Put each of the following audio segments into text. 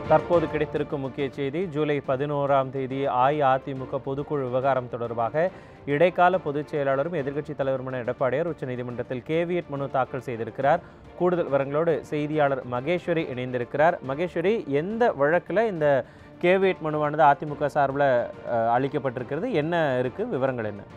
தற்போது கிடைத்திருக்கும் முக்கிய செய்தி ஜூலை பதினோராம் தேதி அஇஅதிமுக பொதுக்குழு விவகாரம் தொடர்பாக இடைக்கால பொதுச் செயலாளரும் எதிர்க்கட்சித் தலைவருமான எடப்பாடியார் உச்சநீதிமன்றத்தில் கேவியட் மனு தாக்கல் செய்திருக்கிறார் கூடுதல் விவரங்களோடு செய்தியாளர் மகேஸ்வரி இணைந்திருக்கிறார் மகேஸ்வரி எந்த வழக்கில் இந்த கேவியட் மனுவானது அதிமுக சார்பில் அஹ், அளிக்கப்பட்டிருக்கிறது என்ன இருக்கு விவரங்கள் என்ன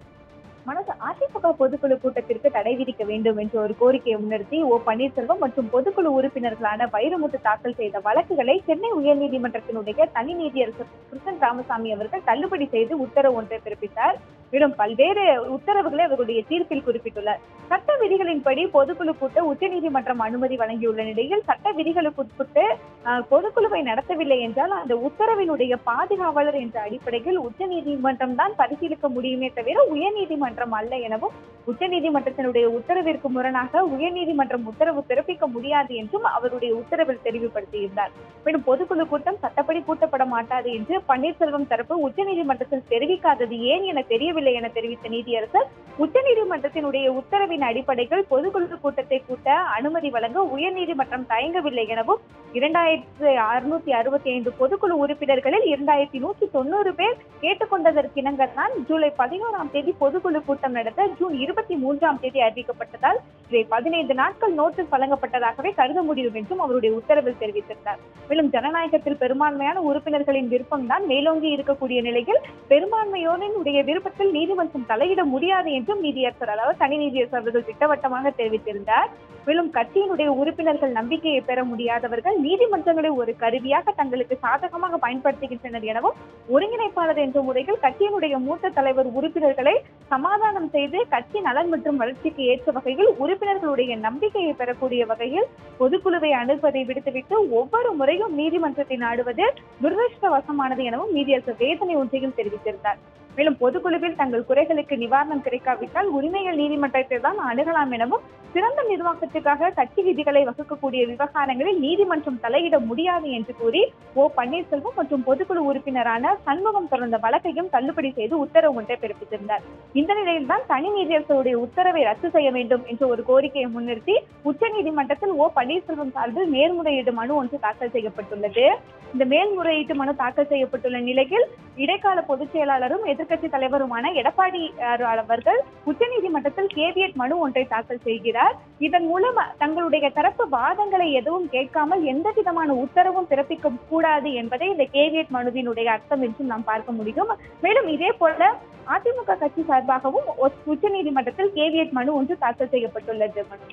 மனசு அதிமுக பொதுக்குழு கூட்டத்திற்கு தடை விதிக்க வேண்டும் என்ற ஒரு கோரிக்கையை முன்னிறுத்தி ஓ பன்னீர்செல்வம் மற்றும் பொதுக்குழு உறுப்பினர்களான வைரமுத்து தாக்கல் செய்த வழக்குகளை சென்னை உயர்நீதிமன்றத்தினுடைய தனி நீதியரசர் கிருஷ்ணன் ராமசாமி அவர்கள் தள்ளுபடி செய்து உத்தரவு ஒன்றை பிறப்பித்தார் மேலும் பல்வேறு உத்தரவுகளை அவர்களுடைய தீர்ப்பில் குறிப்பிட்டுள்ளார் சட்ட விதிகளின்படி பொதுக்குழு கூட்ட உச்சநீதிமன்றம் அனுமதி வழங்கியுள்ள நிலையில் சட்ட விதிகளுக்கு உட்பட்டு ஆஹ், பொதுக்குழுவை நடத்தவில்லை என்றால் அந்த உத்தரவினுடைய பாதுகாவலர் என்ற அடிப்படையில் உச்சநீதிமன்றம் தான் பரிசீலிக்க முடியுமே தவிர உயர்நீதிமன்றம் அல்ல எனவும் உச்சநீதிமன்றத்தினுடைய உத்தரவிற்கு முரணாக உயர்நீதிமன்றம் உத்தரவு பிறப்பிக்க முடியாது என்றும் அவருடைய உத்தரவில் தெரிவுபடுத்தியிருந்தார் மேலும் பொதுக்குழு கூட்டம் சட்டப்படி கூட்டப்பட மாட்டாது என்று பன்னீர்செல்வம் தரப்பு உச்சநீதிமன்றத்தில் தெரிவிக்காதது ஏன் என தெரியவில்லை என தெரிவித்த நீதியரசர் உச்சநீதிமன்றத்தினுடைய உத்தரவின் அடிப்படையில் பொதுக்குழு கூட்டத்தை கூட்ட அனுமதி வழங்க உயர்நீதிமன்றம் தயங்கவில்லை எனவும் இரண்டாயிரத்து அறுநூத்தி அறுபத்தி ஐந்து பொதுக்குழு உறுப்பினர்களில் இரண்டாயிரத்தி நூற்றி தொண்ணூறு பேர் கேட்டுக்கொண்டதற்கிணங்க தான் ஜூலை பதினோராம் தேதி பொதுக்குழு கூட்டம் நடத்த ஜூன் இருபத்தி மூன்றாம் தேதி அறிவிக்கப்பட்டதால் இதை பதினைந்து நாட்கள் நோட்டீஸ் வழங்கப்பட்டதாகவே கருத முடியும் என்றும் அவருடைய உத்தரவில் தெரிவித்திருந்தார் மேலும் ஜனநாயகத்தில் பெரும்பான்மையான உறுப்பினர்களின் விருப்பம் தான் மேலோங்கி இருக்கக்கூடிய நிலையில் பெரும்பான்மையோரினுடைய விருப்பத்தில் நீதிமன்றம் தலையிட முடியாது என்றும் நீதியரசர் அதாவது தனி நீதியரசர் அவர்கள் திட்டவட்டமாக தெரிவித்திருந்தார் மேலும் கட்சியினுடைய உறுப்பினர்கள் நம்பிக்கையை பெற முடியாதவர்கள் நீதிமன்றங்களை ஒரு கருவியாக தங்களுக்கு சாதகமாக பயன்படுத்துகின்றனர் எனவும் ஒருங்கிணைப்பாளர் என்ற முறையில் கட்சியினுடைய மூத்த தலைவர் உறுப்பினர்களை சமாதானம் செய்து கட்சி நலன் மற்றும் வளர்ச்சிக்கு ஏற்ற வகையில் உறுப்பினர்களுடைய நம்பிக்கையை பெறக்கூடிய வகையில் பொதுக்குழுவை அணுகுவதை விடுத்துவிட்டு ஒவ்வொரு முறையும் நீதிமன்றத்தை நாடுவது துரதிருஷ்டவசமானது எனவும் நீதியரசர் வேதனை ஒன்றையும் தெரிவித்திருந்தார் மேலும் பொதுக்குழுவில் தங்கள் குறைகளுக்கு நிவாரணம் கிடைக்காவிட்டால் உரிமைகள் நீதிமன்றத்தை தான் அணுகலாம் எனவும் சிறந்த நிர்வாகத்துக்காக கட்சி விதிகளை வகுக்கக்கூடிய விவகாரங்களில் நீதிமன்றம் தலையிட முடியாது என்று கூறி ஓ பன்னீர்செல்வம் மற்றும் பொதுக்குழு உறுப்பினரான சண்முகம் தொடர்ந்த வழக்கையும் தள்ளுபடி செய்து உத்தரவு ஒன்றை பிறப்பித்திருந்தார் இந்த நிலையில்தான் தனி நீதியரசருடைய உத்தரவை ரத்து செய்ய வேண்டும் என்ற ஒரு கோரிக்கையை முன்னிறுத்தி உச்சநீதிமன்றத்தில் ஓ பன்னீர்செல்வம் சார்பில் மேல்முறையீடு மனு ஒன்று தாக்கல் செய்யப்பட்டுள்ளது இந்த மேல்முறையீட்டு மனு தாக்கல் செய்யப்பட்டுள்ள நிலையில் இடைக்கால பொதுச் செயலாளரும் எதிர்க்கட்சி தலைவருமான எடப்பாடி அஹ், அவர்கள் உச்சநீதிமன்றத்தில் கேவியட் மனு ஒன்றை தாக்கல் செய்கிறார் இதன் மூலம் தங்களுடைய தரப்பு வாதங்களை எதுவும் கேட்காமல் எந்த விதமான உத்தரவும் பிறப்பிக்க கூடாது என்பதை இந்த கேவியட் மனுவினுடைய அர்த்தம் என்றும் நாம் பார்க்க முடியும் மேலும் இதே போல அதிமுக கட்சி சார்பாகவும் உ- உச்சநீதிமன்றத்தில் கேவியட் மனு ஒன்று தாக்கல் செய்யப்பட்டுள்ளது மனு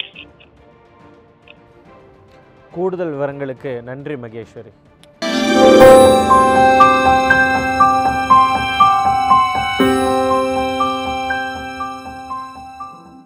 கூடுதல் விவரங்களுக்கு நன்றி மகேஸ்வரி